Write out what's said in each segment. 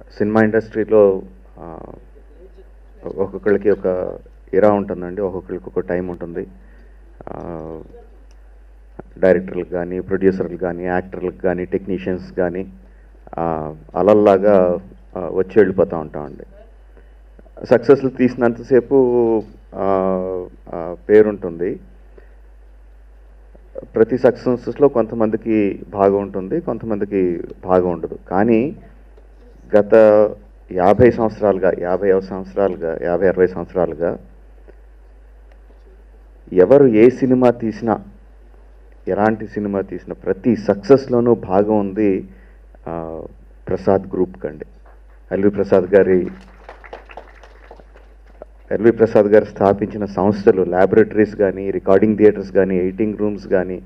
cinema ఇండస్ట్రీలో ఆ, ఒక్కొక్కళ్ళకి ఒక ఇరా ఉంటుందండి ఒక్కొక్కరికి ఒక టైం ఉంటుంది ఆ, డైరెక్టర్లకు కానీ ప్రొడ్యూసర్లకు కానీ యాక్టర్లకు కానీ టెక్నీషియన్స్ కానీ ఆ, అలల్లాగా ఆ, వచ్చి వెళ్ళిపోతూ ఉంటామండి సక్సెస్లు తీసినంతసేపు ఆ, ఆ, పేరుంటుంది ప్రతి సక్సెసెస్లో కొంతమందికి భాగం ఉంటుంది కొంతమందికి భాగం ఉండదు కానీ గత యాభై సంవత్సరాలుగా యాభై సంవత్సరాలుగా యాభై అరవై సంవత్సరాలుగా ఎవరు ఏ సినిమా తీసినా ఎలాంటి సినిమా తీసినా ప్రతి సక్సెస్లోనూ భాగం ఉంది ఆ, ప్రసాద్ గ్రూప్ కండి ఎల్వి ప్రసాద్ గారి ఎల్వి ప్రసాద్ గారు స్థాపించిన సంస్థలు ల్యాబొరేటరీస్ కానీ రికార్డింగ్ థియేటర్స్ కానీ ఎడిటింగ్ రూమ్స్ కానీ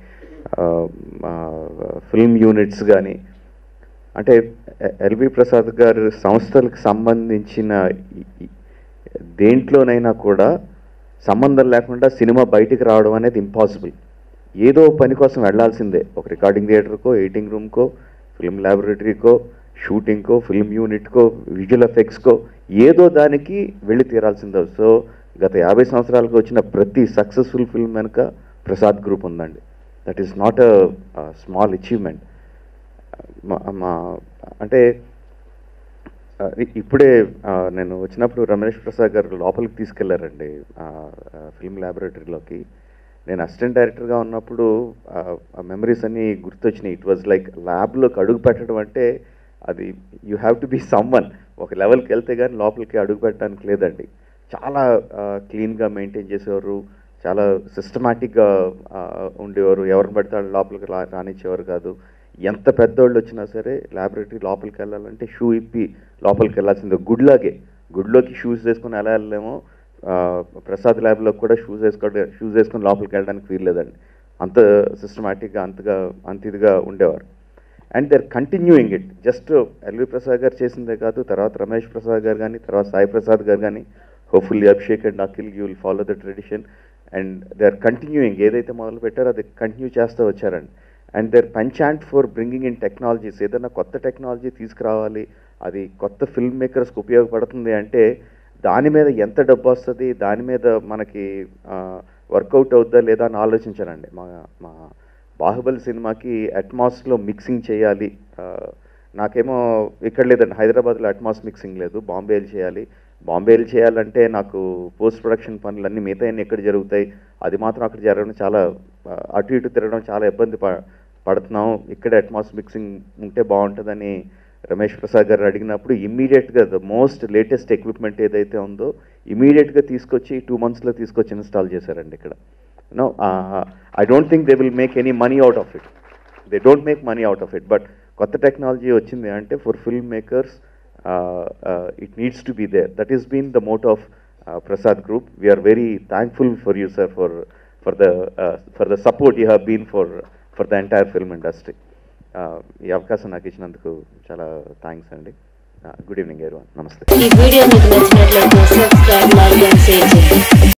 ఫిల్మ్ యూనిట్స్ కానీ అంటే ఎ- ఎల్వి ప్రసాద్ గారి సంస్థలకు సంబంధించిన ఈ- ఈ- దేంట్లోనైనా కూడా సంబంధం లేకుండా సినిమా బయటికి రావడం అనేది ఇంపాసిబుల్ ఏదో పని కోసం వెళ్ళాల్సిందే ఒక రికార్డింగ్ థియేటర్కో ఎడిటింగ్ రూమ్కో ఫిల్మ్ ల్యాబొరేటరీకో షూటింగ్కో ఫిల్మ్ యూనిట్కో విజువల్ ఎఫెక్ట్స్కో ఏదో దానికి వెళ్ళి తీరాల్సిందే సో గత యాభై సంవత్సరాలకు వచ్చిన ప్రతి సక్సెస్ఫుల్ ఫిల్మ్ వెనుక ప్రసాద్ గ్రూప్ ఉందండి that is not a small achievement మా మా అంటే ఆ, ఇ- ఇప్పుడే ఆ, నేను వచ్చినప్పుడు రమేష్ ప్రసాద్ గారు లోపలికి తీసుకెళ్లారండి ఫిల్మ్ ల్యాబొరేటరీలోకి నేను అసిస్టెంట్ డైరెక్టర్గా ఉన్నప్పుడు ఆ మెమరీస్ అన్నీ గుర్తొచ్చినాయి ఇట్ వాజ్ లైక్ ల్యాబ్లోకి అడుగు పెట్టడం అంటే అది you have to be someone ఒక లెవెల్కి వెళ్తే కానీ లోపలికి అడుగు పెట్టడానికి లేదండి చాలా క్లీన్గా మెయింటైన్ చేసేవారు చాలా సిస్టమాటిక్గా ఉండేవారు ఎవరిని పడితే వాళ్ళు లోపలికి రా రానిచ్చేవారు కాదు ఎంత పెద్దోళ్ళు వచ్చినా సరే ల్యాబొరేటరీ లోపలికి వెళ్ళాలంటే షూ ఇప్పి లోపలికి వెళ్ళాల్సిందే గుడ్లాగే గుడ్లోకి షూస్ వేసుకొని ఎలా వెళ్ళలేమో ఆ, ప్రసాద్ ల్యాబ్లో కూడా షూస్ వేసుకోవడం షూస్ వేసుకొని లోపలికి వెళ్ళడానికి వీల్లేదండి అంత సిస్టమాటిక్గా అంతగా అంత ఇదిగా ఉండేవారు and they are continuing it just LV Prasad గారు చేసిందే కాదు తర్వాత రమేష్ ప్రసాద్ గారు కానీ తర్వాత సాయి ప్రసాద్ గారు కానీ hopefully Abhishek and Akhil you will follow the tradition and they are continuing ఏదైతే మొదలు పెట్టారో అది కంటిన్యూ చేస్తూ వచ్చారండి and there penchant for bringing in technologies ఏదైనా కొత్త టెక్నాలజీ తీసుకురావాలి అది కొత్త ఫిల్మ్ మేకర్స్కి ఉపయోగపడుతుంది అంటే దాని మీద ఎంత డబ్బు వస్తుంది దాని మీద మనకి వర్కౌట్ అవుద్దా లేదా అని ఆలోచించానండి మా మా బాహుబలి సినిమాకి అట్మాస్లో మిక్సింగ్ చేయాలి ఆ, నాకేమో ఇక్కడ లేదండి హైదరాబాద్లో అట్మాస్ మిక్సింగ్ లేదు బాంబేలో చేయాలి బాంబేలో చేయాలంటే నాకు పోస్ట్ ప్రొడక్షన్ పనులన్నీ మిగతా అన్ని ఎక్కడ జరుగుతాయి అది మాత్రం అక్కడ జరగడం చాలా ఆ, అటు ఇటు తిరగడం చాలా ఇబ్బంది ప పడుతున్నాం ఇక్కడ అట్మాస్ మిక్సింగ్ ఉంటే బాగుంటుందని రమేష్ ప్రసాద్ గారు అడిగినప్పుడు ఇమ్మీడియట్గా ద మోస్ట్ లేటెస్ట్ ఎక్విప్మెంట్ ఏదైతే ఉందో ఇమీడియట్గా తీసుకొచ్చి టూ మంత్స్లో తీసుకొచ్చి ఇన్స్టాల్ చేశారండి ఇక్కడ no I don't think they will make any money out of it they don't make money out of it but కొత్త టెక్నాలజీ వచ్చింది అంటే for film makers it needs to be there that is been the moat of Prasad group we're very thankful for you sir for for the for the support you have been for for the entire film industry ఈ అవకాశం నాకు ఇచ్చినందుకు చాలా thanks అండి good evening ఎవరి నమస్తే ఈ video మీకు నచ్చినట్లయితే సబ్స్క్రైబ్ లైక్ అండ్ షేర్ చేయండి